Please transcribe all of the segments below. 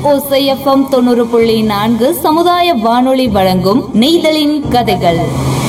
ஓசை எஃப்எம் தொண்ணூறு புள்ளி நான்கு சமுதாய வானொலி வழங்கும் நெய்தலின் கதைகள்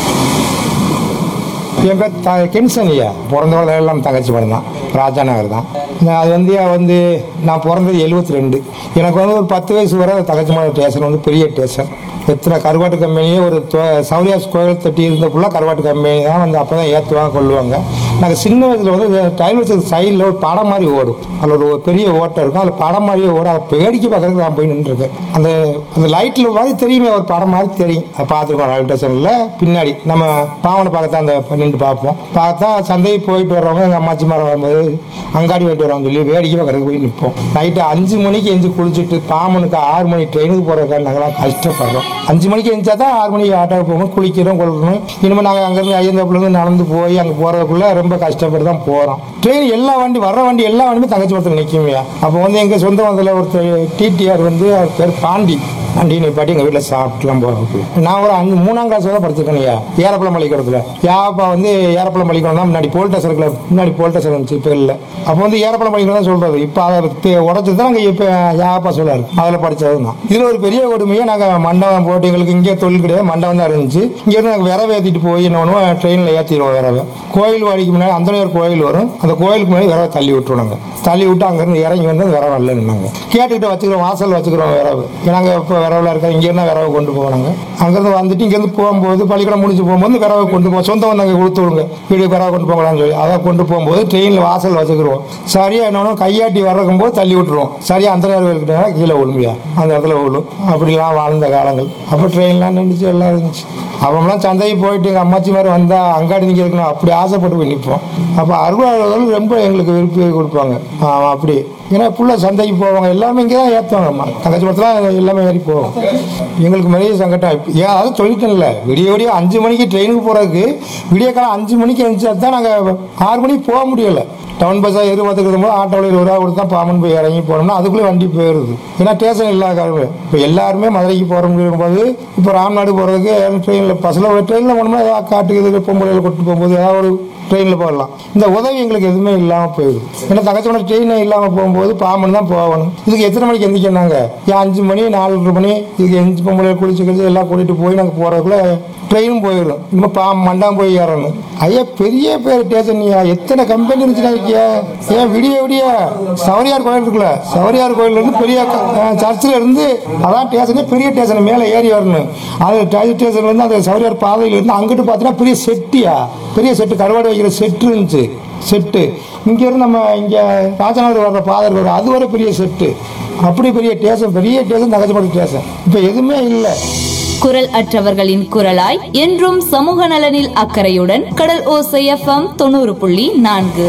எங்க த கென்சன் ஐயா பிறந்த வளர்ந்த எல்லாம் தங்கச்சி படம் தான் ராஜா நகர் தான் நான் அது வந்து வந்து நான் பிறந்தது எழுபத்தி ரெண்டு எனக்கு வந்து ஒரு பத்து வயசு வரை தங்கச்சி மலை ஸ்டேஷன் வந்து பெரிய ஸ்டேஷன் எத்தனை கருவாட்டு கம்பெனியே ஒரு சௌரியாஸ் கோயில் தட்டி இருந்த ஃபுல்லாக கருவாட்டு கம்பெனி தான் வந்து அப்போ தான் ஏற்றுவாங்க கொள்ளுவாங்க நாங்கள் சின்ன வயசில் வந்து டைல்வர்ஸ் சைடில் ஒரு படம் மாதிரி ஓடும் அதில் ஒரு பெரிய ஓட்டம் இருக்கும் அதில் படம் மாதிரியே ஓடும் அதை வேடிக்கை பார்க்கறதுக்கு நான் போய் நின்றுருக்கேன் அந்த அந்த லைட்டில் மாதிரி தெரியுமே ஒரு படம் மாதிரி தெரியும் அதை பார்த்துருக்கோம் ரயில்வே ஸ்டேஷனில் பின்னாடி நம்ம பாவனை பார்க்கத்தான் அந்த நின்று பார்ப்போம் பார்த்தா சந்தைக்கு போயிட்டு வர்றவங்க எங்கள் அம்மாச்சி மரம் வரும்போது அங்காடி போயிட்டு வரோம் சொல்லி வேடிக்கை பார்க்கறதுக்கு போய் நிற்போம் நைட்டு அஞ்சு மணிக்கு எஞ்சி குளிச்சுட்டு பாமனுக்கு ஆறு மணி ட்ரெயினுக்கு போகிறதுக்காக நாங்களாம் கஷ்டப்படுறோம் அஞ்சு மணிக்கு எழுந்தா தான் ஆறு மணிக்கு ஆட்டோக்கு போகணும் குளிக்கிறோம் கொள்ளணும் இனிமேல் நாங்கள் அங்கேருந்து ஐயந்தாப்புலேருந்து நடந்து போய் அங்கே போகிறதுக்குள்ள ரொம்ப கஷ்டப்பட்டு தான் போகிறோம் ட்ரெயின் எல்லா வண்டி வர்ற வண்டி எல்லா வண்டியுமே தங்கச்சி மரத்தில் நிற்குமையா அப்போ வந்து எங்கள் சொந்த வந்ததில் ஒருத்தர் டிடிஆர் வந்து அவர் பேர் பாண்டி பாண்டி நிப்பாட்டி எங்கள் வீட்டில் சாப்பிட்டுலாம் போகிறதுக்கு நான் ஒரு அஞ்சு மூணாம் கிளாஸ் தான் படிச்சிருக்கேன்யா ஏரப்பழம் பள்ளிக்கூடத்தில் யாப்பா வந்து ஏரப்பழம் பள்ளிக்கூடம் தான் முன்னாடி போல்டஸ் இருக்குல்ல முன்னாடி போல்டஸ் இருந்துச்சு இப்போ இல்லை அப்போ வந்து ஏரப்பழம் பள்ளிக்கூடம் தான் சொல்கிறது இப்போ அதை உடச்சி தான் நாங்கள் இப்போ யாப்பா சொல்லாரு அதில் படித்தது தான் இதில் ஒரு பெரிய கொடுமையாக நாங்கள் மண்டபம் போட்டு எங்களுக்கு இங்கே தொழில் கிடையாது மண்டபம் தான் இருந்துச்சு இங்கேருந்து நாங்கள் விரவை ஏற்றிட்டு போய் என்ன பண்ணுவோம் ட்ரெயினில் ஏற்றிடுவோம் விரவை கோயில் வாடிக்கு முன்னாடி அந்தனையர் கோயில் வரும் அந்த கோயிலுக்கு முன்னாடி விரவை தள்ளி விட்டுருவாங்க தள்ளி விட்டு அங்கேருந்து இறங்கி வந்து அந்த விரவை இல்லை நின்னாங்க கேட்டுக்கிட்டு வச்சுக்கிறோம் வாசல் வச்சுக்கிறோம் விரவு நாங்கள் இப்போ விரவில் இருக்க இங்கே இருந்தால் விரவை கொண்டு போனாங்க அங்கேருந்து வந்துட்டு இங்கேருந்து போகும்போது பள்ளிக்கூடம் முடிஞ்சு போகும்போது விரவை கொண்டு போவோம் சொந்த வந்தாங்க கொடுத்து விடுங்க வீடு விரவை கொண்டு போகலாம்னு சொல்லி அதை கொண்டு போகும்போது ட்ரெயினில் வாசல் வச்சுக்கிறோம் சரியா என்ன கையாட்டி வர்றக்கும் போது தள்ளி விட்டுருவோம் சரியா அந்த நேரம் கீழே விழுமையா அந்த இடத்துல விழும் அப்படிலாம் வாழ்ந்த காலங்கள் அப்போ ட்ரெயின்லாம் நின்றுச்சு எல்லாம் இருந்துச்சு அவங்களாம் சந்தைக்கு போயிட்டு எங்கள் அம்மாச்சி மாதிரி வந்தால் அங்காடி நிற்க இருக்கணும் அப்படி ஆசைப்பட்டு போய் நிற்போம் அப்போ அறுபதாளர்கள் ரொம்ப எங்களுக்கு விருப்பி கொடுப்பாங்க ஆமாம் அப்படி ஏன்னா புள்ள சந்தைக்கு போவாங்க எல்லாமே இங்கே தான் ஏற்றுவாங்க அம்மா தங்கச்சி மரத்தில் எல்லாமே ஏறி போவோம் எங்களுக்கு பெரிய சங்கடம் இப்போ ஏன் அதாவது சொல்லிட்டேன்ல விடிய விடிய அஞ்சு மணிக்கு ட்ரெயினுக்கு போகிறதுக்கு விடிய காலம் அஞ்சு மணிக்கு எழுந்தா தான் நாங்கள் ஆறு மணிக்கு போக முடியலை டவுன் பஸ்ஸாக எரு பார்த்துக்கிற போது ஆட்டோவில் இருபது ரூபா கொடுத்தா பாமன் போய் இறங்கி போனோம்னா அதுக்குள்ளே வண்டி போயிடுது ஏன்னா ஸ்டேஷன் இல்லாத காரணம் இப்போ எல்லாருமே மதுரைக்கு போகிற முடியும் போது இப்போ ராம்நாடு போகிறதுக்கு ட்ரெயினில் பஸ்ஸில் ட்ரெயினில் போனோம்னா ஏதாவது காட்டுக்கு இது பொம்பளையில் கொண்டு போகும்போது ஏதாவது ஒரு ட்ரெயினில் போகலாம் இந்த உதவி எங்களுக்கு எதுவுமே இல்லாமல் போயிடுது ஏன்னா தங்கச்சோட ட்ரெயினே இல்லாமல் போகும்போது பாமன் தான் போகணும் இதுக்கு எத்தனை மணிக்கு எந்திரிக்கிறாங்க ஏன் அஞ்சு மணி நாலரை மணி இதுக்கு எஞ்சி பொம்பளை குளிச்சு குளிச்சு எல்லாம் கூட்டிகிட்டு போய் நாங்கள் போகிறதுக்குள்ள ட்ரெயினும் போயிடும் இன்னும் பா மண்டாம் போய் ஏறணும் ஐயா பெரிய பேர் ஸ்டேஷன்யா எத்தனை கம்பெனி இருந்துச்சுன்னா இருக்கியா ஏன் விடிய விடிய சவரியார் கோயில் இருக்குல்ல சவரியார் கோயில்ல இருந்து பெரிய சர்ச்சில் இருந்து அதான் ஸ்டேஷனே பெரிய ஸ்டேஷன் மேலே ஏறி வரணும் அது ஸ்டேஷன்ல இருந்து அந்த சவரியார் பாதையில இருந்து அங்கிட்டு பார்த்தீங்கன்னா பெரிய செட்டியா பெரிய செட்டு கருவாடு வைக்கிற செட்டு இருந்துச்சு செட்டு இங்கேருந்து நம்ம இங்கே ராஜநகர் வர்ற பாதை இருக்கிற அது வரை பெரிய செட்டு அப்படி பெரிய ஸ்டேஷன் பெரிய ஸ்டேஷன் தகச்சப்பட்ட ஸ்டேஷன் இப்போ எதுவுமே இல்லை குரல் அற்றவர்களின் குரலாய் என்றும் சமூக நலனில் அக்கறையுடன் கடல் ஓசை எஃப்எம் தொண்ணூறு புள்ளி நான்கு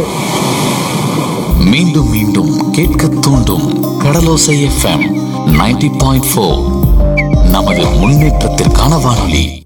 மீண்டும் மீண்டும் கேட்க தூண்டும் Kadalosai FM ninety point four நமது முன்னேற்றத்திற்கான வானொலி